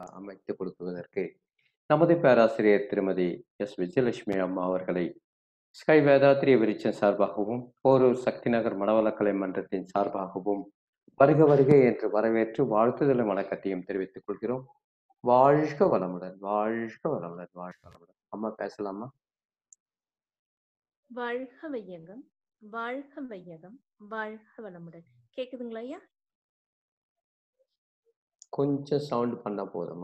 அமைத்து கொடுக்குவதற்கு நமது பேராசிரியர் திருமதி எஸ் விஜயலட்சுமி அம்மா அவர்களை ஸ்கை வேதாத்ரி விருச்சம் சார்பாகவும் போரூர் சக்தி நகர் மனவளக்கலை மன்றத்தின் சார்பாகவும் வருக வருக என்று வரவேற்று வாழ்த்துதலும் வணக்கத்தையும் தெரிவித்துக் கொள்கிறோம் வாழ்க வளமுடன் வாழ்க வளமுடன் வாழ்க வளமுடன் அம்மா பேசலாமா வாழ்க வையகம் வாழ்க வையகம் வாழ்க வளமுடன் கேக்குதுங்களா ஐயா கொஞ்சம் சவுண்ட் பண்ணா போதும்மா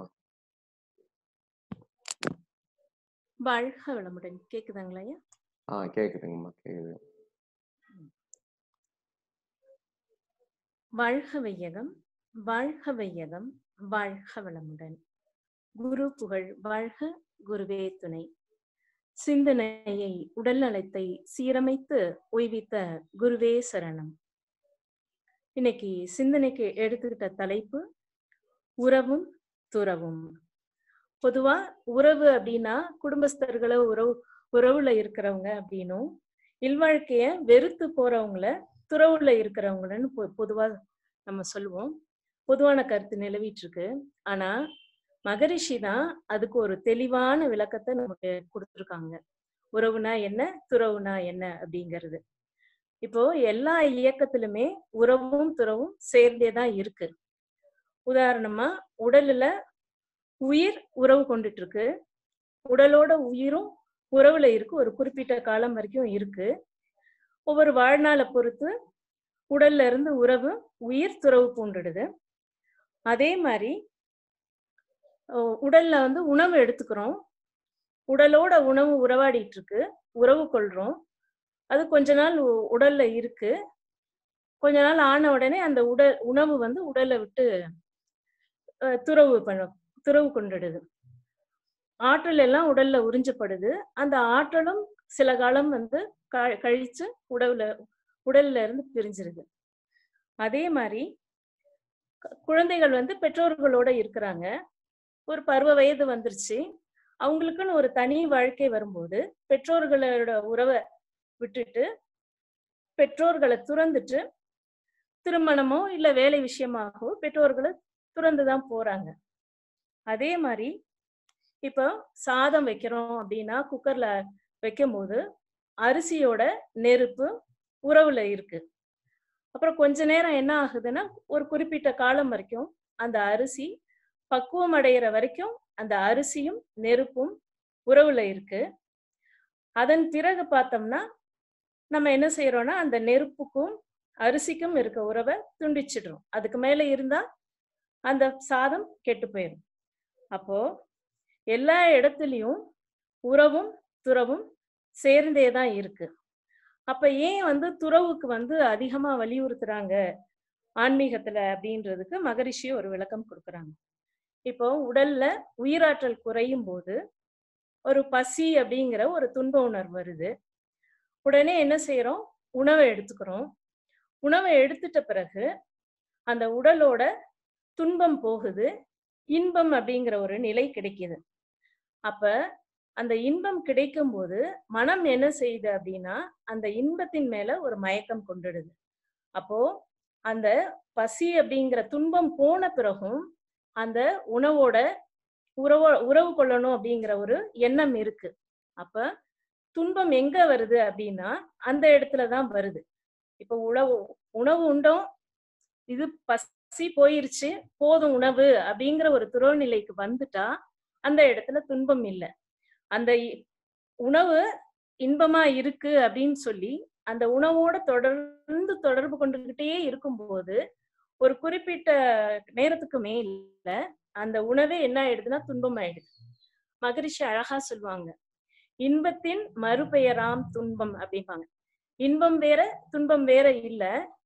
வாழ்க வளமுடன் கேக்குதுங்களா ஐயா ஆ கேக்குதுங்கம்மா கேக்குது வாழ்க வையகம் வாழ்க வையகம் வாழ்க வளமுடன் குரு புகழ் வாழ்க குருவே துணை சிந்தனையை உடல் நலத்தை சீரமைத்து ஓய்வித்த குருவே சரணம் இன்னைக்கு சிந்தனைக்கு எடுத்துக்கிட்ட தலைப்பு உறவும் துறவும் பொதுவா உறவு அப்படின்னா குடும்பஸ்தர்களை உறவு உறவுல இருக்கிறவங்க அப்படின்னும் இல்வாழ்க்கைய வெறுத்து போறவங்கள துறவுல இருக்கிறவங்களன்னு பொ- பொதுவா நம்ம சொல்லுவோம் பொதுவான கருத்து நிலவிட்டு இருக்கு ஆனா மகரிஷி தான் அதுக்கு ஒரு தெளிவான விளக்கத்தை நமக்கு கொடுத்துருக்காங்க உறவுனா என்ன துறவுனா என்ன அப்படிங்கிறது இப்போ எல்லா இயக்கத்திலுமே உறவும் துறவும் சேர்ந்தே தான் இருக்கு உதாரணமா உடல்ல உயிர் உறவு கொண்டுட்டு இருக்கு உடலோட உயிரும் உறவுல இருக்கு ஒரு குறிப்பிட்ட காலம் வரைக்கும் இருக்கு ஒவ்வொரு வாழ்நாளை பொறுத்து உடல்ல இருந்து உறவு உயிர் துறவு பூண்டுடுது அதே மாதிரி அஹ் உடல்ல வந்து உணவு எடுத்துக்கிறோம் உடலோட உணவு உறவாடிட்டு இருக்கு உறவு கொள்றோம் அது கொஞ்ச நாள் உ- உடல்ல இருக்கு கொஞ்ச நாள் ஆன உடனே அந்த உடல் உணவு வந்து உடலை விட்டு அஹ், துறவு பண்ண துறவு கொண்டுடுது ஆற்றல் எல்லாம் உடல்ல உறிஞ்சப்படுது அந்த ஆற்றலும் சில காலம் வந்து க- கழிச்சு உடவுல உடல்ல இருந்து பிரிஞ்சிருது அதே மாதிரி க- குழந்தைகள் வந்து பெற்றோர்களோட இருக்கிறாங்க ஒரு பருவ வயது வந்துருச்சு அவங்களுக்குன்னு ஒரு தனி வாழ்க்கை வரும்போது பெற்றோர்களோட உறவை விட்டுட்டு பெற்றோர்களை துறந்துட்டு திருமணமோ இல்ல வேலை விஷயமாகவோ பெற்றோர்களை துறந்துதான் போறாங்க அதே மாதிரி இப்போ சாதம் வைக்கிறோம் அப்படின்னா குக்கர்ல வைக்கும் போது அரிசியோட நெருப்பு உறவுல இருக்கு அப்புறம் கொஞ்ச நேரம் என்ன ஆகுதுன்னா ஒரு குறிப்பிட்ட காலம் வரைக்கும் அந்த அரிசி பக்குவம் அடைகிற வரைக்கும் அந்த அரிசியும் நெருப்பும் உறவுல இருக்கு அதன் பிறகு பார்த்தோம்னா நம்ம என்ன செய்யறோம்னா அந்த நெருப்புக்கும் அரிசிக்கும் இருக்க உறவை துண்டிச்சிடுறோம் அதுக்கு மேல இருந்தா அந்த சாதம் கெட்டு போயிடும் அப்போ எல்லா இடத்துலயும் உறவும் துறவும் சேர்ந்தே தான் இருக்கு அப்ப ஏன் வந்து துறவுக்கு வந்து அதிகமா வலியுறுத்துறாங்க ஆன்மீகத்துல அப்படின்றதுக்கு மகரிஷி ஒரு விளக்கம் கொடுக்குறாங்க இப்போ உடல்ல உயிராற்றல் குறையும் போது ஒரு பசி அப்படிங்கிற ஒரு துன்ப உணர்வு வருது உடனே என்ன செய்யறோம் உணவை எடுத்துக்கிறோம் உணவை எடுத்துட்ட பிறகு அந்த உடலோட துன்பம் போகுது இன்பம் அப்படிங்கிற ஒரு நிலை கிடைக்குது அப்ப அந்த இன்பம் கிடைக்கும் போது மனம் என்ன செய்யுது அப்படின்னா அந்த இன்பத்தின் மேல ஒரு மயக்கம் கொண்டுடுது அப்போ அந்த பசி அப்படிங்கிற துன்பம் போன பிறகும் அந்த உணவோட உறவு உறவு கொள்ளணும் அப்படிங்கிற ஒரு எண்ணம் இருக்கு அப்ப துன்பம் எங்க வருது அப்படின்னா அந்த இடத்துலதான் வருது இப்ப உணவு உணவு உண்டோம் இது பசி போயிருச்சு போதும் உணவு அப்படிங்கிற ஒரு துறவுநிலைக்கு வந்துட்டா அந்த இடத்துல துன்பம் இல்லை அந்த இ- உணவு இன்பமா இருக்கு அப்படின்னு சொல்லி அந்த உணவோட தொடர்ந்து தொடர்பு கொண்டுகிட்டே இருக்கும்போது ஒரு குறிப்பிட்ட நேரத்துக்கு மேல அந்த உணவே என்ன ஆயிடுதுன்னா துன்பம் ஆயிடுது மகரிஷி அழகா சொல்லுவாங்க இன்பத்தின் மறுபெயராம் துன்பம் அப்படிம்பாங்க இன்பம் வேற துன்பம் வேற இல்ல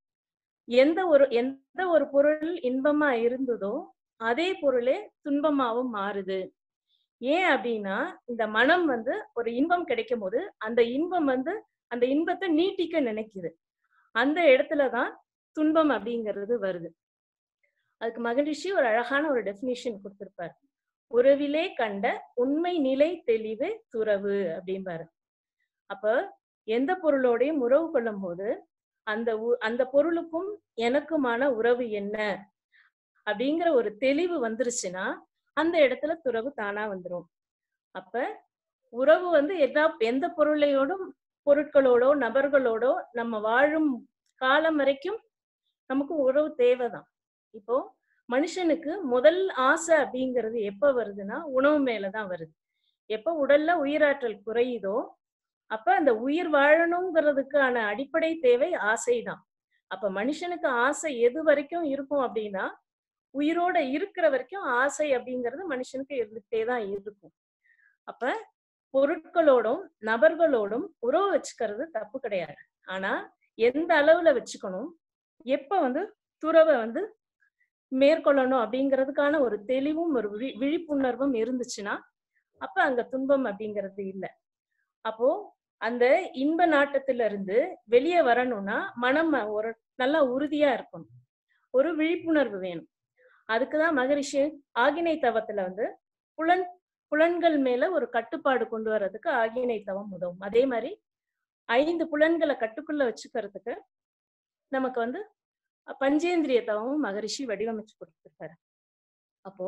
எந்த ஒரு எந்த ஒரு பொருள் இன்பமா இருந்ததோ அதே பொருளே துன்பமாவும் மாறுது ஏன் அப்படின்னா இந்த மனம் வந்து ஒரு இன்பம் கிடைக்கும் போது அந்த இன்பம் வந்து அந்த இன்பத்தை நீட்டிக்க நினைக்குது அந்த இடத்துலதான் துன்பம் அப்படிங்கிறது வருது அதுக்கு மகரிஷி ஒரு அழகான ஒரு டெஃபினிஷன் கொடுத்திருப்பார் உறவிலே கண்ட உண்மை நிலை தெளிவு துறவு அப்படிம்பாரு அப்ப எந்த பொருளோடையும் உறவு கொள்ளும் போது அந்த உ- அந்த பொருளுக்கும் எனக்குமான உறவு என்ன அப்படிங்கிற ஒரு தெளிவு வந்துருச்சுன்னா அந்த இடத்துல துறவு தானா வந்துரும் அப்ப உறவு வந்து எல்லா எந்த பொருளையோடும் பொருட்களோடோ நபர்களோடோ நம்ம வாழும் காலம் வரைக்கும் நமக்கு உறவு தேவைதான் இப்போ மனுஷனுக்கு முதல் ஆசை அப்படிங்கிறது எப்ப வருதுன்னா உணவு மேலதான் வருது எப்ப உடல்ல உயிராற்றல் குறையுதோ அப்ப அந்த உயிர் வாழணுங்கிறதுக்கான அடிப்படை தேவை ஆசைதான் அப்ப மனுஷனுக்கு ஆசை எது வரைக்கும் இருக்கும் அப்படின்னா உயிரோட இருக்கிற வரைக்கும் ஆசை அப்படிங்கிறது மனுஷனுக்கு இருந்துகிட்டே தான் இருக்கும் அப்ப பொருட்களோடும் நபர்களோடும் உறவு வச்சுக்கிறது தப்பு கிடையாது ஆனா எந்த அளவுல வச்சுக்கணும் எப்ப வந்து துறவை வந்து மேற்கொள்ளணும் அப்படிங்கிறதுக்கான ஒரு தெளிவும் ஒரு விழி விழிப்புணர்வும் இருந்துச்சுன்னா அப்ப அங்க துன்பம் அப்படிங்கிறது இல்லை அப்போ அந்த இன்ப நாட்டத்துல இருந்து வெளியே வரணும்னா மனம் ஒரு நல்லா உறுதியா இருக்கணும் ஒரு விழிப்புணர்வு வேணும் அதுக்குதான் மகரிஷி ஆகினை தவத்துல வந்து புலன் புலன்கள் மேல ஒரு கட்டுப்பாடு கொண்டு வர்றதுக்கு ஆகினை தவம் உதவும் அதே மாதிரி ஐந்து புலன்களை கட்டுக்குள்ள வச்சுக்கிறதுக்கு நமக்கு வந்து பஞ்சேந்திரிய தவமும் மகரிஷி வடிவமைச்சு கொடுத்துருக்காரு அப்போ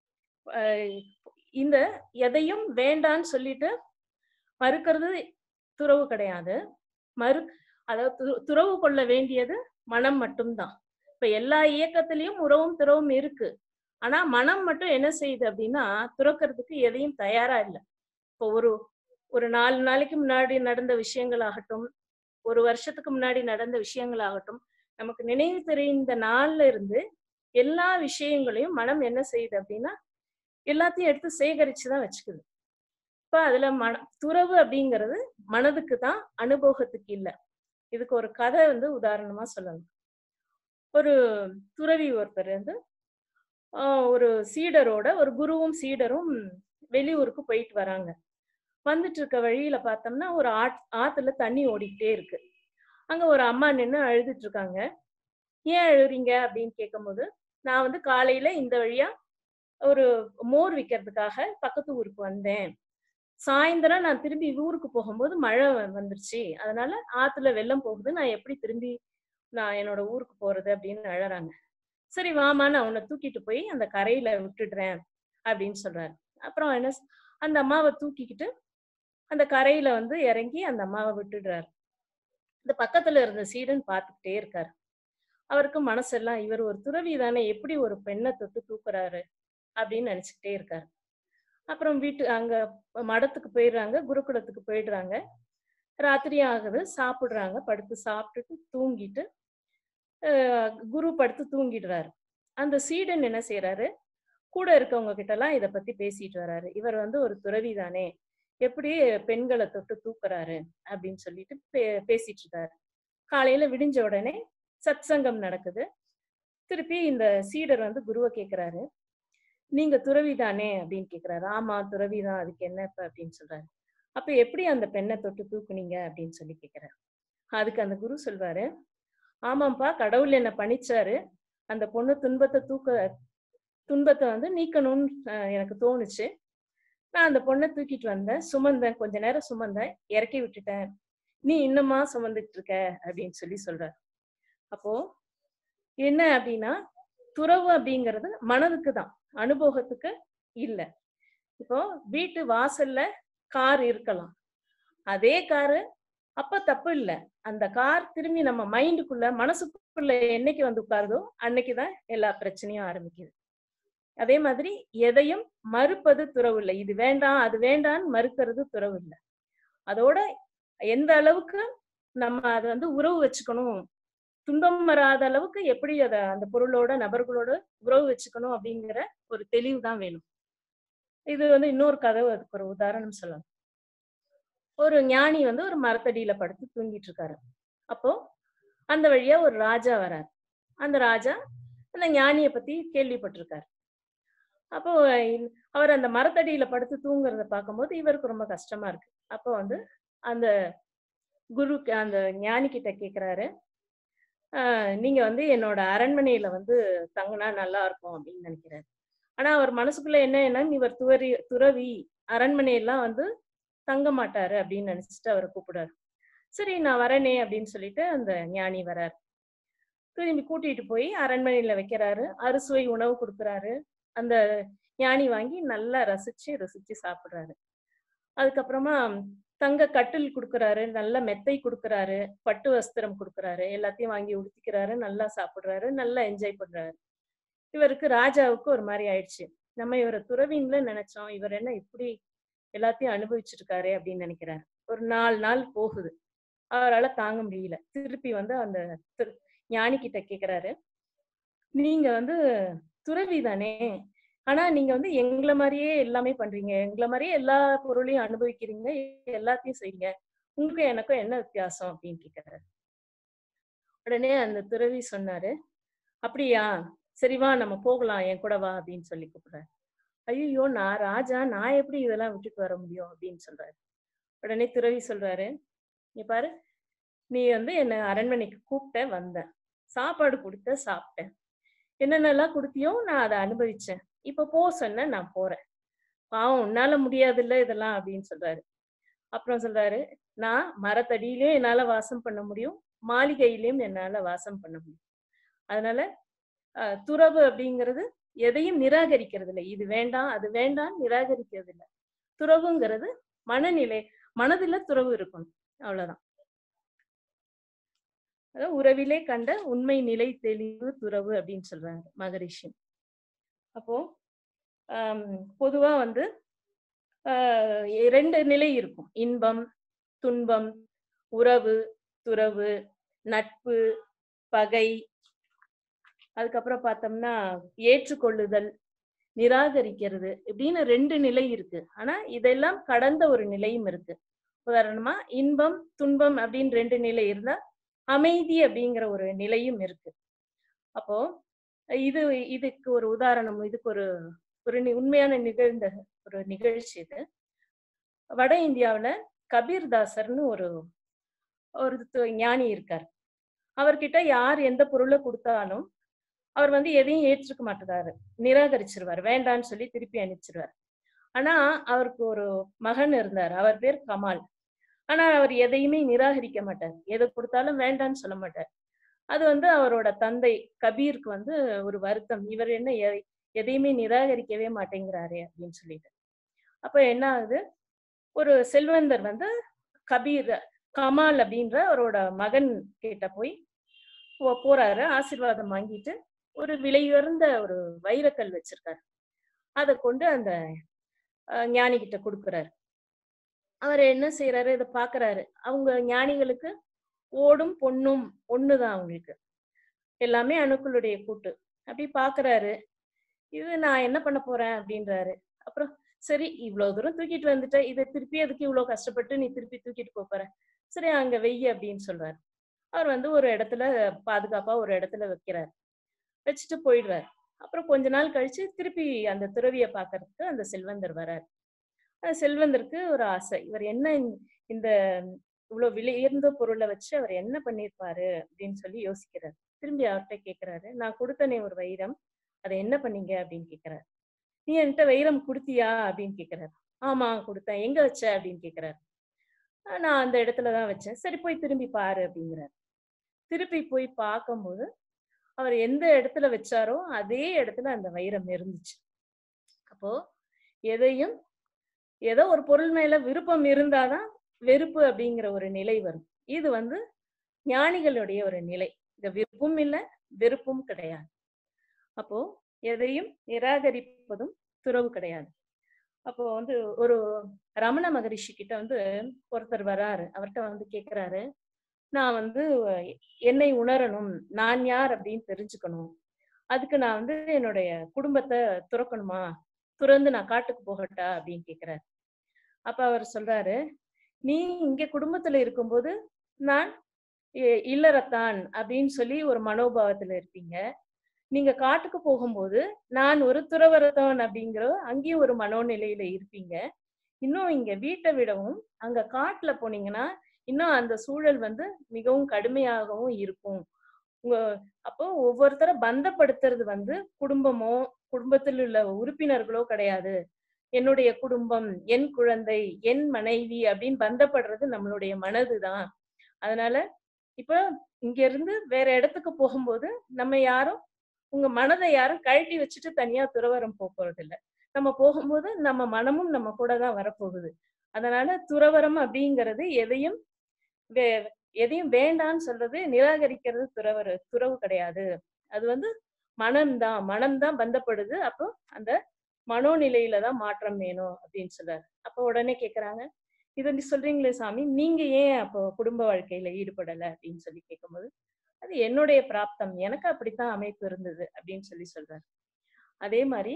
இந்த எதையும் வேண்டான்னு சொல்லிட்டு மறுக்கிறது துறவு கிடையாது மறு அதாவது துறவு கொள்ள வேண்டியது மனம் மட்டும்தான் இப்ப எல்லா இயக்கத்திலயும் உறவும் துறவும் இருக்கு ஆனா மனம் மட்டும் என்ன செய்யுது அப்படின்னா துறக்கிறதுக்கு எதையும் தயாரா இல்லை இப்போ ஒரு ஒரு நாலு நாளைக்கு முன்னாடி நடந்த விஷயங்கள் ஆகட்டும் ஒரு வருஷத்துக்கு முன்னாடி நடந்த விஷயங்கள் ஆகட்டும் நமக்கு நினைவு தெரிந்த நாள்ல இருந்து எல்லா விஷயங்களையும் மனம் என்ன செய்யுது அப்படின்னா எல்லாத்தையும் எடுத்து சேகரிச்சுதான் வச்சுக்குது இப்ப அதுல மன துறவு அப்படிங்கிறது மனதுக்கு தான் அனுபவத்துக்கு இல்லை இதுக்கு ஒரு கதை வந்து உதாரணமா சொல்லணும் ஒரு துறவி ஒருத்தர் வந்து ஒரு சீடரோட ஒரு குருவும் சீடரும் வெளியூருக்கு போயிட்டு வராங்க வந்துட்டு இருக்க வழியில பார்த்தோம்னா ஒரு ஆட் ஆத்துல தண்ணி ஓடிக்கிட்டே இருக்கு அங்க ஒரு அம்மா நின்று அழுதுட்டு இருக்காங்க ஏன் அழுறீங்க அப்படின்னு கேட்கும்போது நான் வந்து காலையில இந்த வழியா ஒரு மோர் விற்கிறதுக்காக பக்கத்து ஊருக்கு வந்தேன் சாயந்தரம் நான் திரும்பி ஊருக்கு போகும்போது மழை வந்துருச்சு அதனால ஆத்துல வெள்ளம் போகுது நான் எப்படி திரும்பி நான் என்னோட ஊருக்கு போறது அப்படின்னு அழறாங்க சரி வாமா நான் உன்னை தூக்கிட்டு போய் அந்த கரையில விட்டுடுறேன் அப்படின்னு சொல்றாரு அப்புறம் என்ன அந்த அம்மாவை தூக்கிக்கிட்டு அந்த கரையில வந்து இறங்கி அந்த அம்மாவை விட்டுடுறாரு இந்த பக்கத்துல இருந்த சீடன் பார்த்துக்கிட்டே இருக்காரு அவருக்கு மனசெல்லாம் இவர் ஒரு துறவி தானே எப்படி ஒரு பெண்ணை தொட்டு தூக்குறாரு அப்படின்னு நினைச்சுக்கிட்டே இருக்காரு அப்புறம் வீட்டு அங்க மடத்துக்கு போயிடுறாங்க குருகுலத்துக்கு போயிடுறாங்க ராத்திரி ஆகுது சாப்பிடுறாங்க படுத்து சாப்பிட்டுட்டு தூங்கிட்டு குரு படுத்து தூங்கிடுறாரு அந்த சீடன் என்ன செய்யறாரு கூட இருக்கவங்க கிட்ட எல்லாம் இதை பத்தி பேசிட்டு வர்றாரு இவர் வந்து ஒரு துறவி தானே எப்படி பெண்களை தொட்டு தூக்குறாரு அப்படின்னு சொல்லிட்டு பே பேசிட்டு இருக்காரு காலையில விடிஞ்ச உடனே சத் சங்கம் நடக்குது திருப்பி இந்த சீடர் வந்து குருவை கேக்குறாரு நீங்க துறவி தானே அப்படின்னு கேக்குறாரு ஆமா துறவி தான் அதுக்கு என்ன இப்ப அப்படின்னு சொல்றாரு அப்ப எப்படி அந்த பெண்ணை தொட்டு தூக்குனீங்க அப்படின்னு சொல்லி கேக்குறாரு அதுக்கு அந்த குரு சொல்வாரு ஆமாப்பா கடவுள் என்ன பணிச்சாரு அந்த பொண்ணு துன்பத்தை தூக்க துன்பத்தை வந்து நீக்கணும்னு எனக்கு தோணுச்சு நான் அந்த பொண்ணை தூக்கிட்டு வந்தேன் சுமந்தேன் கொஞ்ச நேரம் சுமந்தேன் இறக்கி விட்டுட்டேன் நீ இன்னுமா சுமந்துட்டு இருக்க அப்படின்னு சொல்லி சொல்றாரு அப்போ என்ன அப்படின்னா துறவு அப்படிங்கிறது மனதுக்கு தான் அனுபவத்துக்கு இல்ல இப்போ வீட்டு வாசல்ல கார் இருக்கலாம் அதே காரு அப்ப தப்பு இல்ல அந்த கார் திரும்பி நம்ம மைண்டுக்குள்ள மனசுக்குள்ள என்னைக்கு வந்து உட்காருதோ அன்னைக்குதான் எல்லா பிரச்சனையும் ஆரம்பிக்குது அதே மாதிரி எதையும் மறுப்பது துறவு இல்லை இது வேண்டாம் அது வேண்டான்னு மறுக்கிறது துறவு இல்லை அதோட எந்த அளவுக்கு நம்ம அதை வந்து உறவு வச்சுக்கணும் துன்பம் வராத அளவுக்கு எப்படி அத அந்த பொருளோட நபர்களோட உறவு வச்சுக்கணும் அப்படிங்கிற ஒரு தெளிவு தான் வேணும் இது வந்து இன்னொரு கதை அதுக்கு ஒரு உதாரணம் சொல்லலாம் ஒரு ஞானி வந்து ஒரு மரத்தடியில படுத்து தூங்கிட்டு இருக்காரு அப்போ அந்த வழியா ஒரு ராஜா வராரு அந்த ராஜா அந்த ஞானிய பத்தி கேள்விப்பட்டிருக்காரு அப்போ அவர் அந்த மரத்தடியில படுத்து தூங்குறத பார்க்கும்போது இவருக்கு ரொம்ப கஷ்டமா இருக்கு அப்போ வந்து அந்த குரு அந்த ஞானி கிட்ட கேக்குறாரு ஆஹ் நீங்க வந்து என்னோட அரண்மனையில வந்து தங்கினா நல்லா இருக்கும் அப்படின்னு நினைக்கிறாரு ஆனா அவர் மனசுக்குள்ள என்ன என்ன இவர் துவரி துறவி அரண்மனையெல்லாம் வந்து தங்க மாட்டாரு அப்படின்னு நினைச்சிட்டு அவரை கூப்பிடாரு சரி நான் வரேனே அப்படின்னு சொல்லிட்டு அந்த ஞானி வராரு திரும்பி கூட்டிட்டு போய் அரண்மனையில வைக்கிறாரு அறுசுவை உணவு கொடுக்குறாரு அந்த ஞானி வாங்கி நல்லா ரசிச்சு ருசிச்சு சாப்பிடுறாரு அதுக்கப்புறமா தங்க கட்டில் கொடுக்குறாரு நல்ல மெத்தை கொடுக்குறாரு பட்டு வஸ்திரம் கொடுக்குறாரு எல்லாத்தையும் வாங்கி உடுத்திக்கிறாரு நல்லா சாப்பிடுறாரு நல்லா என்ஜாய் பண்றாரு இவருக்கு ராஜாவுக்கு ஒரு மாதிரி ஆயிடுச்சு நம்ம இவரை துறவின்ல நினைச்சோம் இவர் என்ன இப்படி எல்லாத்தையும் அனுபவிச்சுட்டு இருக்காரு அப்படின்னு நினைக்கிறாரு ஒரு நாலு நாள் போகுது அவரால் தாங்க முடியல திருப்பி வந்து அந்த திரு ஞானி கிட்ட கேக்குறாரு நீங்க வந்து துறவி தானே ஆனா நீங்க வந்து எங்களை மாதிரியே எல்லாமே பண்றீங்க எங்களை மாதிரியே எல்லா பொருளையும் அனுபவிக்கிறீங்க எல்லாத்தையும் செய்றீங்க உங்களுக்கும் எனக்கும் என்ன வித்தியாசம் அப்படின்னு கேக்குறாரு உடனே அந்த துறவி சொன்னாரு அப்படியா சரி வா நம்ம போகலாம் என் கூட வா அப்படின்னு சொல்லி கூப்பிடுறாரு ஐயோ நான் ராஜா நான் எப்படி இதெல்லாம் விட்டுட்டு வர முடியும் அப்படின்னு சொல்றாரு உடனே துறவி சொல்றாரு இங்க பாரு நீ வந்து என்ன அரண்மனைக்கு கூப்பிட்ட வந்தேன் சாப்பாடு கொடுத்த சாப்பிட்டேன் என்னென்னலாம் கொடுத்தியோ நான் அதை அனுபவிச்சேன் இப்ப போ சொன்ன நான் போறேன் பாவம் உன்னால முடியாதுல்ல இதெல்லாம் அப்படின்னு சொல்றாரு அப்புறம் சொல்றாரு நான் மரத்தடியிலயும் என்னால வாசம் பண்ண முடியும் மாளிகையிலயும் என்னால வாசம் பண்ண முடியும் அதனால அஹ், துறவு அப்படிங்கிறது எதையும் நிராகரிக்கிறது இல்லை இது வேண்டாம் அது வேண்டாம் நிராகரிக்கிறது இல்லை துறவுங்கிறது மனநிலை மனதுல துறவு இருக்கணும் அவ்வளவுதான் அதாவது உறவிலே கண்ட உண்மை நிலை தெளிவு துறவு அப்படின்னு சொல்றாங்க மகரிஷி அப்போ ஆம், பொதுவா வந்து ஆஹ் இரண்டு நிலை இருக்கும் இன்பம் துன்பம் உறவு துறவு நட்பு பகை அதுக்கப்புறம் பார்த்தோம்னா ஏற்றுக்கொள்ளுதல் நிராகரிக்கிறது இப்படின்னு ரெண்டு நிலை இருக்கு ஆனா இதெல்லாம் கடந்த ஒரு நிலையும் இருக்கு உதாரணமா இன்பம் துன்பம் அப்படின்னு ரெண்டு நிலை இருந்தா அமைதி அப்படிங்கிற ஒரு நிலையும் இருக்கு அப்போ இது இதுக்கு ஒரு உதாரணம் இதுக்கு ஒரு ஒரு நி- உண்மையான நிகழ்ந்த ஒரு நிகழ்ச்சி இது வட இந்தியாவுல கபீர்தாசர்னு ஒரு ஒரு து- ஞானி இருக்கார் அவர்கிட்ட யார் எந்த பொருளை கொடுத்தாலும் அவர் வந்து எதையும் ஏற்றுக்க மாட்டாரு நிராகரிச்சிருவார் வேண்டான்னு சொல்லி திருப்பி அனுப்பிச்சிருவார் ஆனா அவருக்கு ஒரு மகன் இருந்தார் அவர் பேர் கமால் ஆனா அவர் எதையுமே நிராகரிக்க மாட்டார் எதை கொடுத்தாலும் வேண்டான்னு சொல்ல மாட்டார் அது வந்து அவரோட தந்தை கபீருக்கு வந்து ஒரு வருத்தம் இவர் என்ன எ- எதையுமே நிராகரிக்கவே மாட்டேங்கிறாரே அப்படின்னு சொல்லிட்டு அப்ப என்ன ஆகுது ஒரு செல்வந்தர் வந்து கபீர் கமால் அப்படின்ற அவரோட மகன் கிட்ட போய் போ- போறாரு ஆசீர்வாதம் வாங்கிட்டு ஒரு விலையுயர்ந்த ஒரு வைரக்கல் வச்சிருக்காரு அதை கொண்டு அந்த அஹ், ஞானி கிட்ட கொடுக்குறாரு அவர் என்ன செய்யறாரு இதை பாக்குறாரு அவங்க ஞானிகளுக்கு ஓடும் பொண்ணும் ஒண்ணுதான் அவங்களுக்கு எல்லாமே அணுக்களுடைய கூட்டு அப்படி பாக்குறாரு இது நான் என்ன பண்ண போறேன் அப்படின்றாரு அப்புறம் சரி இவ்வளவு தூரம் தூக்கிட்டு வந்துட்ட இதை திருப்பி அதுக்கு இவ்வளவு கஷ்டப்பட்டு நீ திருப்பி தூக்கிட்டு போப் போற சரி அங்க வெய்யி அப்படின்னு சொல்றாரு அவர் வந்து ஒரு இடத்துல பாதுகாப்பா ஒரு இடத்துல வைக்கிறார் வச்சுட்டு போயிடுறாரு அப்புறம் கொஞ்ச நாள் கழிச்சு திருப்பி அந்த துறவியை பார்க்கறதுக்கு அந்த செல்வந்தர் வரார் அந்த செல்வந்தருக்கு ஒரு ஆசை இவர் என்ன இந்த- இந்த இவ்வளவு விலை உயர்ந்த பொருளை வச்சு அவர் என்ன பண்ணியிருப்பாரு அப்படின்னு சொல்லி யோசிக்கிறார் திரும்பி அவர்கிட்ட கேக்குறாரு நான் கொடுத்தனே ஒரு வைரம் அதை என்ன பண்ணீங்க அப்படின்னு கேக்குறாரு நீ என்கிட்ட வைரம் கொடுத்தியா அப்படின்னு கேக்குறாரு ஆமா கொடுத்தேன் எங்க வச்ச அப்படின்னு கேக்குறாரு "ஆஹ் நான் அந்த இடத்துலதான் வச்சேன் சரி போய் திரும்பி பாரு அப்படிங்கிறார் திருப்பி போய் பார்க்கும்போது அவர் எந்த இடத்துல வச்சாரோ அதே இடத்துல அந்த வைரம் இருந்துச்சு அப்போ எதையும் ஏதோ ஒரு பொருள் மேல விருப்பம் இருந்தாதான் வெறுப்பு அப்படிங்கிற ஒரு நிலை வரும் இது வந்து ஞானிகளுடைய ஒரு நிலை இந்த விருப்பும் இல்லை வெறுப்பும் கிடையாது அப்போ எதையும் நிராகரிப்பதும் துறவு கிடையாது அப்போ வந்து ஒரு ரமண மகரிஷி கிட்ட வந்து ஒருத்தர் வராரு அவர்கிட்ட வந்து கேக்குறாரு நான் வந்து என்னை உணரணும் நான் யார் அப்படின்னு தெரிஞ்சுக்கணும் அதுக்கு நான் வந்து என்னுடைய குடும்பத்தை துறக்கணுமா துறந்து நான் காட்டுக்கு போகட்டா அப்படின்னு கேக்குறாரு அப்ப அவர் சொல்றாரு நீ இங்க குடும்பத்துல இருக்கும்போது நான் இ- இல்லறத்தான் அப்படின்னு சொல்லி ஒரு மனோபாவத்துல இருப்பீங்க நீங்க காட்டுக்கு போகும்போது நான் ஒரு துறவரத்தான் அப்படிங்கிற அங்கேயும் ஒரு மனோநிலையில இருப்பீங்க இன்னும் இங்க வீட்டை விடவும் அங்க காட்டுல போனீங்கன்னா இன்னும் அந்த சூழல் வந்து மிகவும் கடுமையாகவும் இருக்கும் உங்க அப்போ ஒவ்வொருத்தரை பந்தப்படுத்துறது வந்து குடும்பமோ குடும்பத்தில் உள்ள உறுப்பினர்களோ கிடையாது என்னுடைய குடும்பம் என் குழந்தை என் மனைவி அப்படின்னு பந்தப்படுறது நம்மளுடைய மனதுதான் அதனால இப்ப இங்க இருந்து வேற இடத்துக்கு போகும்போது நம்ம யாரும் உங்க மனதை யாரும் கழட்டி வச்சுட்டு தனியா துறவரம் போக போறது இல்ல நம்ம போகும்போது நம்ம மனமும் நம்ம கூட தான் வரப்போகுது அதனால துறவரம் அப்படிங்கிறது எதையும் வே எதையும் வேண்டான்னு சொல்றது நிராகரிக்கிறது துறவர துறவு கிடையாது அது வந்து மனம்தான் மனம்தான் பந்தப்படுது அப்போ அந்த மனோநிலையில தான் மாற்றம் வேணும் அப்படின்னு சொல்றாரு அப்போ உடனே கேக்குறாங்க இதை நீ சொல்றீங்களே சாமி நீங்க ஏன் அப்போ குடும்ப வாழ்க்கையில ஈடுபடல அப்படின்னு சொல்லி கேட்கும்போது அது என்னுடைய பிராப்தம் எனக்கு அப்படித்தான் அமைப்பு இருந்தது அப்படின்னு சொல்லி சொல்றாரு அதே மாதிரி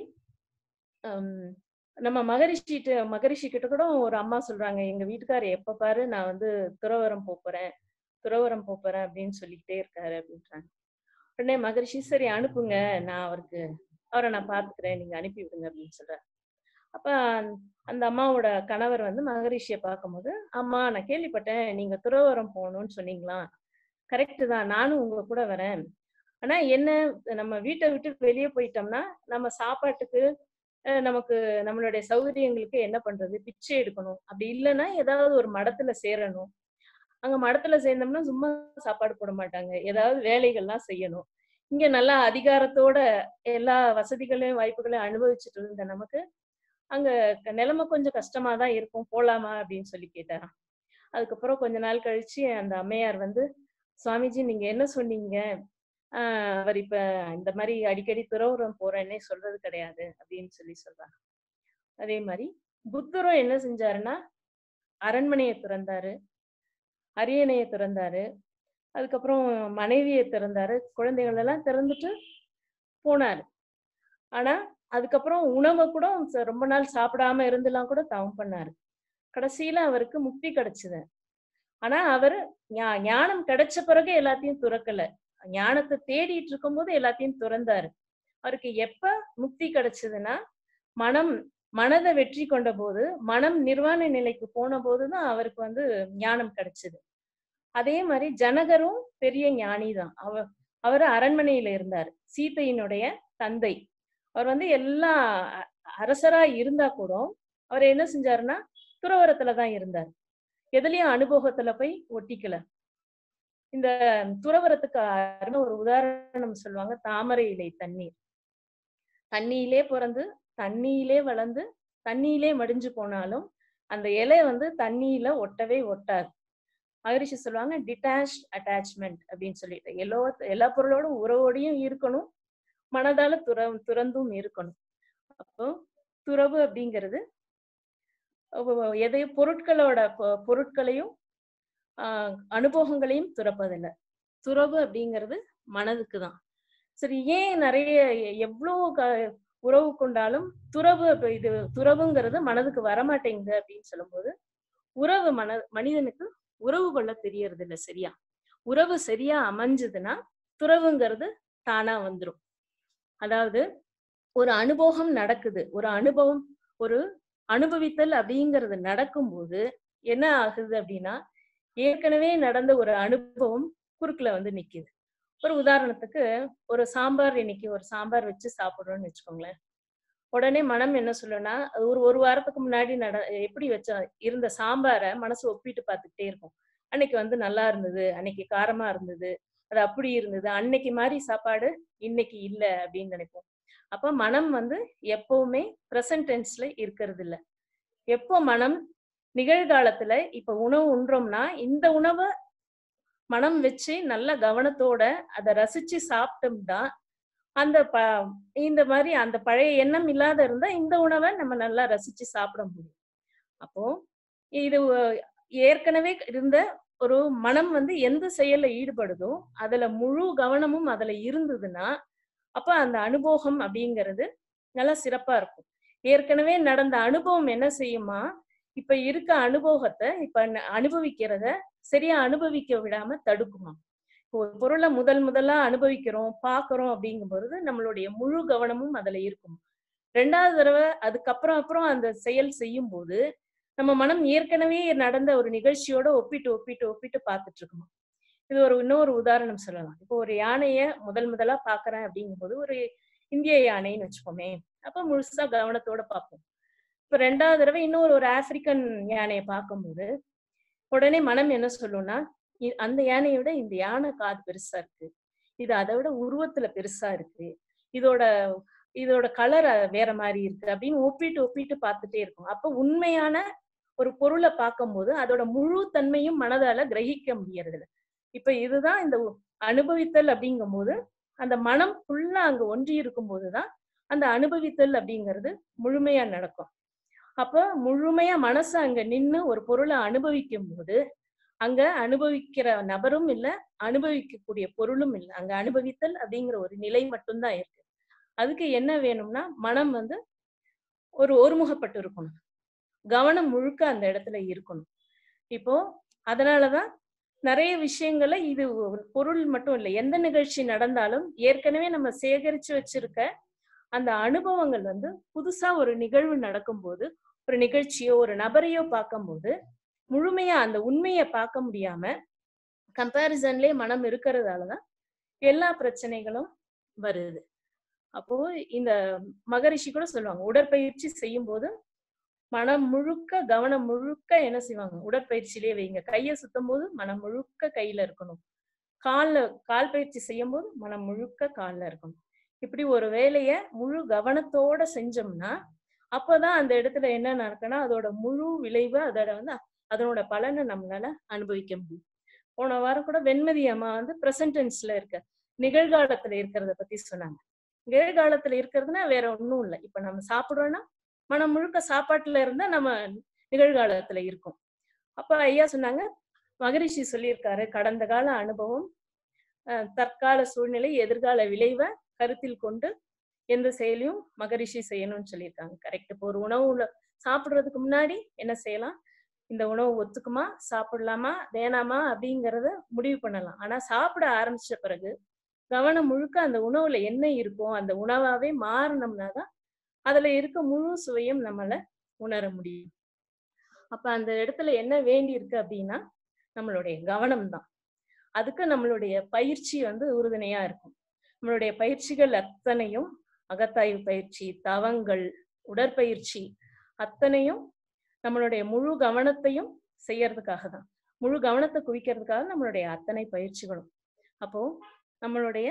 ஹம், நம்ம மகரிஷிட்ட மகரிஷி கிட்ட கூட ஒரு அம்மா சொல்றாங்க எங்க வீட்டுக்காரர் எப்ப பாரு நான் வந்து துறவரம் போப் போறேன் துறவரம் போப் போறேன் அப்படின்னு சொல்லிக்கிட்டே இருக்காரு அப்படின்றாங்க உடனே மகரிஷி சரி அனுப்புங்க நான் அவருக்கு அவரை நான் பாத்துக்கிறேன் நீங்க அனுப்பி விடுங்க அப்படின்னு சொல்றாரு அப்ப அந்த- அந்த அம்மாவோட கணவர் வந்து மகரிஷியை பார்க்கும்போது அம்மா நான் கேள்விப்பட்டேன் நீங்க துறவரம் போகணும்னு சொன்னீங்களா கரெக்ட் தான் நானும் உங்க கூட வரேன் ஆனா என்ன நம்ம வீட்டை விட்டு வெளியே போயிட்டோம்னா நம்ம சாப்பாட்டுக்கு அஹ், நமக்கு நம்மளுடைய சௌகரியங்களுக்கு என்ன பண்றது பிச்சை எடுக்கணும் அப்படி இல்லைன்னா ஏதாவது ஒரு மடத்துல சேரணும் அங்க மடத்துல சேர்ந்தோம்னா சும்மா சாப்பாடு போட மாட்டாங்க ஏதாவது வேலைகள்லாம் செய்யணும் இங்க நல்லா அதிகாரத்தோட எல்லா வசதிகளையும் வாய்ப்புகளையும் அனுபவிச்சுட்டு இருந்த நமக்கு அங்க க- நிலைமை கொஞ்சம் கஷ்டமா தான் இருக்கும் போலாமா அப்படின்னு சொல்லி கேட்டாராம் அதுக்கப்புறம் கொஞ்ச நாள் கழிச்சு அந்த அம்மையார் வந்து சுவாமிஜி நீங்க என்ன சொன்னீங்க ஆஹ் அவர் இப்ப இந்த மாதிரி அடிக்கடி துறவுரம் போறேன்னே சொல்றது கிடையாது அப்படின்னு சொல்லி சொல்றாங்க அதே மாதிரி புத்தரும் என்ன செஞ்சாருன்னா அரண்மனையை திறந்தாரு அரியணையை திறந்தாரு அதுக்கப்புறம் மனைவியை திறந்தாரு குழந்தைகள் எல்லாம் திறந்துட்டு போனாரு ஆனா அதுக்கப்புறம் உணவை கூட ச- ரொம்ப நாள் சாப்பிடாம இருந்தெல்லாம் கூட தவம் பண்ணாரு கடைசியில அவருக்கு முக்தி கிடைச்சது ஆனா அவர் ஞா- ஞானம் கிடைச்ச பிறகு எல்லாத்தையும் துறக்கல ஞானத்தை தேடிட்டு இருக்கும்போது எல்லாத்தையும் துறந்தாரு அவருக்கு எப்ப முக்தி கிடைச்சதுன்னா மனம் மனதை வெற்றி கொண்ட போது மனம் நிர்வாண நிலைக்கு போன போதுதான் அவருக்கு வந்து ஞானம் கிடைச்சது அதே மாதிரி ஜனகரும் பெரிய ஞானி தான் அவர் அவர் அரண்மனையில இருந்தார் சீதையினுடைய தந்தை அவர் வந்து எல்லா அ- அரசரா இருந்தா கூட அவர் என்ன செஞ்சாருன்னா துறவரத்துல தான் இருந்தார் எதுலயும் அனுபவத்துல போய் ஒட்டிக்கல இந்த துறவரத்துக்கு அருமை ஒரு உதாரணம் சொல்லுவாங்க தாமரை இலை தண்ணீர் தண்ணியிலே பிறந்து தண்ணியிலே வளர்ந்து தண்ணியிலே மடிஞ்சு போனாலும் அந்த இலை வந்து தண்ணியில ஒட்டவே ஒட்டாது மகரிஷி சொல்லுவாங்க டிட்டாச் அட்டாச்மெண்ட் அப்படின்னு சொல்லிட்டு எல்லா எல்லா பொருளோடும் உறவோடையும் இருக்கணும் மனதால துற துறந்தும் இருக்கணும் அப்போ துறவு அப்படிங்கிறது ஒ- எதையும் பொருட்களோட பொ- பொருட்களையும் ஆஹ் அனுபவங்களையும் துறப்பதில்லை துறவு அப்படிங்கிறது மனதுக்கு தான் சரி ஏன் நிறைய எ- எவ்வளவு க உறவு கொண்டாலும் துறவு அப்ப இது துறவுங்கிறது மனதுக்கு வரமாட்டேங்குது அப்படின்னு சொல்லும்போது உறவு மன மனிதனுக்கு உறவு கொள்ள தெரியறது இல்ல சரியா உறவு சரியா அமைஞ்சதுன்னா துறவுங்கிறது தானா வந்துரும் அதாவது ஒரு அனுபவம் நடக்குது ஒரு அனுபவம் ஒரு அனுபவித்தல் அப்படிங்கிறது நடக்கும்போது என்ன ஆகுது அப்படின்னா ஏற்கனவே நடந்த ஒரு அனுபவம் குறுக்குல வந்து நிக்குது ஒரு உதாரணத்துக்கு ஒரு சாம்பார் இன்னைக்கு ஒரு சாம்பார் வச்சு சாப்பிடுறோம்னு வச்சுக்கோங்களேன் உடனே மனம் என்ன சொல்லுன்னா அது ஒரு ஒரு வாரத்துக்கு முன்னாடி நட எப்படி வச்ச இருந்த சாம்பாரை மனசு ஒப்பிட்டு பார்த்துக்கிட்டே இருக்கும் அன்னைக்கு வந்து நல்லா இருந்தது அன்னைக்கு காரமா இருந்தது அது அப்படி இருந்தது அன்னைக்கு மாதிரி சாப்பாடு இன்னைக்கு இல்ல அப்படின்னு நினைப்போம் அப்ப மனம் வந்து எப்பவுமே பிரசன்ட் டென்ஸ்ல இருக்கிறது இல்ல எப்போ மனம் நிகழ்காலத்துல இப்ப உணவு உண்றோம்னா இந்த உணவை மனம் வச்சு நல்ல கவனத்தோட அதை ரசிச்சு சாப்பிட்டோம்னா அந்த ப இந்த மாதிரி அந்த பழைய எண்ணம் இல்லாத இருந்தா இந்த உணவை நம்ம நல்லா ரசிச்சு சாப்பிட முடியும் அப்போ இது ஒ- ஏற்கனவே இருந்த ஒரு மனம் வந்து எந்த செயல்ல ஈடுபடுதோ அதுல முழு கவனமும் அதுல இருந்ததுன்னா அப்ப அந்த அனுபவம் அப்படிங்கிறது நல்லா சிறப்பா இருக்கும் ஏற்கனவே நடந்த அனுபவம் என்ன செய்யுமா இப்ப இருக்க அனுபவத்தை இப்ப ந- அனுபவிக்கிறத சரியா அனுபவிக்க விடாம தடுக்குமா இப்போ ஒரு பொருளை முதல் முதலா அனுபவிக்கிறோம் பாக்குறோம் அப்படிங்கும் பொழுது நம்மளுடைய முழு கவனமும் அதுல இருக்கும் ரெண்டாவது தடவை அதுக்கப்புறம் அப்புறம் அந்த செயல் செய்யும் போது நம்ம மனம் ஏற்கனவே நடந்த ஒரு நிகழ்ச்சியோட ஒப்பிட்டு ஒப்பிட்டு ஒப்பிட்டு பார்த்துட்டு இருக்குமா இது ஒரு இன்னொரு உதாரணம் சொல்லலாம் இப்போ ஒரு யானைய முதல் முதலா பாக்குறேன் அப்படிங்கும்போது ஒரு இந்திய யானைன்னு வச்சுக்கோமே அப்ப முழுசா கவனத்தோட பார்ப்போம் இப்ப ரெண்டாவது தடவை இன்னொரு ஒரு ஆப்பிரிக்கன் யானையை பார்க்கும்போது உடனே மனம் என்ன சொல்லும்னா இ- அந்த யானையை விட இந்த யானை காது பெருசா இருக்கு இது அதை விட உருவத்துல பெருசா இருக்கு இதோட இதோட கலர் வேற மாதிரி இருக்கு அப்படின்னு ஒப்பிட்டு ஒப்பிட்டு பார்த்துட்டே இருக்கும் அப்ப உண்மையான ஒரு பொருளை பார்க்கும்போது அதோட முழு தன்மையும் மனதால கிரகிக்க முடியறது இல்ல. இப்ப இதுதான் இந்த ஒ- அனுபவித்தல் அப்படிங்கும்போது அந்த மனம் ஃபுல்லா அங்க ஒன்றி இருக்கும் போதுதான் அந்த அனுபவித்தல் அப்படிங்கிறது முழுமையா நடக்கும் அப்ப முழுமையா மனசு அங்க நின்னு ஒரு பொருளை அனுபவிக்கும் போது அங்க அனுபவிக்கிற நபரும் இல்ல அனுபவிக்கக்கூடிய பொருளும் இல்ல அங்க அனுபவித்தல் அப்படிங்கிற ஒரு நிலை மட்டும்தான் இருக்கு அதுக்கு என்ன வேணும்னா மனம் வந்து ஒரு ஒருமுகப்பட்டு இருக்கணும் கவனம் முழுக்க அந்த இடத்துல இருக்கணும் இப்போ அதனாலதான் நிறைய விஷயங்களை இது ஒரு பொருள் மட்டும் இல்லை எந்த நிகழ்ச்சி நடந்தாலும் ஏற்கனவே நம்ம சேகரிச்சு வச்சிருக்க அந்த அனுபவங்கள் வந்து புதுசா ஒரு நிகழ்வு நடக்கும்போது ஒரு நிகழ்ச்சியோ ஒரு நபரையோ பார்க்கும்போது முழுமையா அந்த உண்மையை பார்க்க முடியாம கம்பேரிசன்லயே மனம் இருக்கிறதாலதான் எல்லா பிரச்சனைகளும் வருது அப்போ இந்த மகரிஷி கூட சொல்லுவாங்க உடற்பயிற்சி செய்யும் போது மனம் முழுக்க கவனம் முழுக்க என்ன செய்வாங்க உடற்பயிற்சியிலே வைங்க கையை சுத்தும் போது மனம் முழுக்க கையில இருக்கணும் கால்ல கால் பயிற்சி செய்யும் போது மனம் முழுக்க கால்ல இருக்கணும் இப்படி ஒரு வேலைய முழு கவனத்தோட செஞ்சோம்னா அப்பதான் அந்த இடத்துல என்ன நடக்குன்னா அதோட முழு விளைவு அதோட வந்து அதனோட பலனை நம்மளால அனுபவிக்க முடியும் போன வாரம் கூட வெண்மதி அம்மா வந்து பிரசன்ட் டென்ஸ்ல இருக்க நிகழ்காலத்துல இருக்கிறத பத்தி சொன்னாங்க நிகழ்காலத்துல இருக்கிறதுனா வேற ஒண்ணும் இல்லை இப்ப நம்ம சாப்பிடுறோம்னா மனம் முழுக்க சாப்பாட்டுல இருந்தா நம்ம நிகழ்காலத்துல இருக்கும் அப்ப ஐயா சொன்னாங்க மகரிஷி சொல்லியிருக்காரு கடந்த கால அனுபவம் அஹ், தற்கால சூழ்நிலை எதிர்கால விளைவை கருத்தில் கொண்டு எந்த செயலையும் மகரிஷி செய்யணும்னு சொல்லியிருக்காங்க கரெக்ட் இப்போ ஒரு உணவுல சாப்பிடுறதுக்கு முன்னாடி என்ன செய்யலாம் இந்த உணவு ஒத்துக்குமா சாப்பிடலாமா வேணாமா அப்படிங்கறத முடிவு பண்ணலாம் ஆனா சாப்பிட ஆரம்பிச்ச பிறகு கவனம் முழுக்க அந்த உணவுல என்ன இருக்கும் அந்த உணவாவே மாறினோம்னா தான் அதுல இருக்க முழு சுவையும் நம்மள உணர முடியும் அப்ப அந்த இடத்துல என்ன வேண்டி இருக்கு அப்படின்னா நம்மளுடைய கவனம் தான் அதுக்கு நம்மளுடைய பயிற்சி வந்து உறுதுணையா இருக்கும் நம்மளுடைய பயிற்சிகள் அத்தனையும் அகத்தாய்வு பயிற்சி தவங்கள் உடற்பயிற்சி அத்தனையும் நம்மளுடைய முழு கவனத்தையும் செய்யறதுக்காக தான் முழு கவனத்தை குவிக்கிறதுக்காக நம்மளுடைய அத்தனை பயிற்சிகளும் அப்போ நம்மளுடைய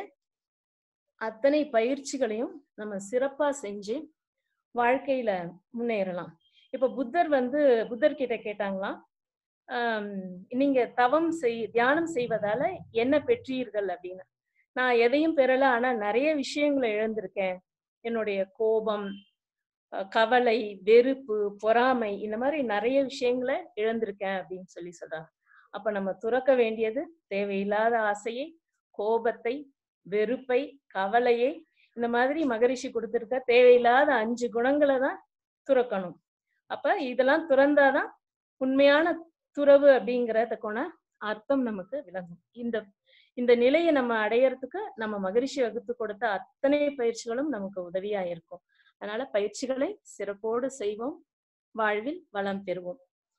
அத்தனை பயிற்சிகளையும் நம்ம சிறப்பா செஞ்சு வாழ்க்கையில முன்னேறலாம் இப்ப புத்தர் வந்து புத்தர் கிட்ட கேட்டாங்களாம் ஆம், நீங்க தவம் செய் தியானம் செய்வதால என்ன பெற்றீர்கள் அப்படின்னு நான் எதையும் பெறல ஆனா நிறைய விஷயங்களை இழந்திருக்கேன் என்னுடைய கோபம் அஹ், கவலை வெறுப்பு பொறாமை இந்த மாதிரி நிறைய விஷயங்களை இழந்திருக்கேன் அப்படின்னு சொல்லி சொல்றாங்க அப்ப நம்ம துறக்க வேண்டியது தேவையில்லாத ஆசையை கோபத்தை வெறுப்பை கவலையை இந்த மாதிரி மகரிஷி கொடுத்திருக்க தேவையில்லாத அஞ்சு குணங்களை தான் துறக்கணும் அப்ப இதெல்லாம் துறந்தாதான் உண்மையான துறவு அப்படிங்கறதுக்கான அர்த்தம் நமக்கு விளங்கும் இந்த இந்த நிலையை நம்ம அடையறதுக்கு நம்ம மகரிஷி வகுத்து கொடுத்த அத்தனை பயிற்சிகளும் நமக்கு உதவியா இருக்கும் அதனால பயிற்சிகளை சிறப்போடு செய்வோம் வாழ்வில் வளம் பெறுவோம்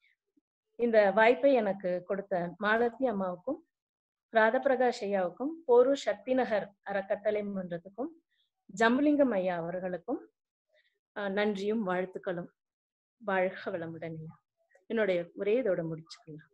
இந்த வாய்ப்பை எனக்கு கொடுத்த மாலத்தி அம்மாவுக்கும் ராதபிரகாஷ் ஐயாவுக்கும் போரூர் சக்தி நகர் அறக்கட்டளை மன்றத்துக்கும் ஜம்புலிங்கம் ஐயா அவர்களுக்கும் அஹ், நன்றியும் வாழ்த்துக்களும் வாழ்க வளமுடன் ஐயா என்னுடைய உரையை இதோட முடிச்சுக்கலாம்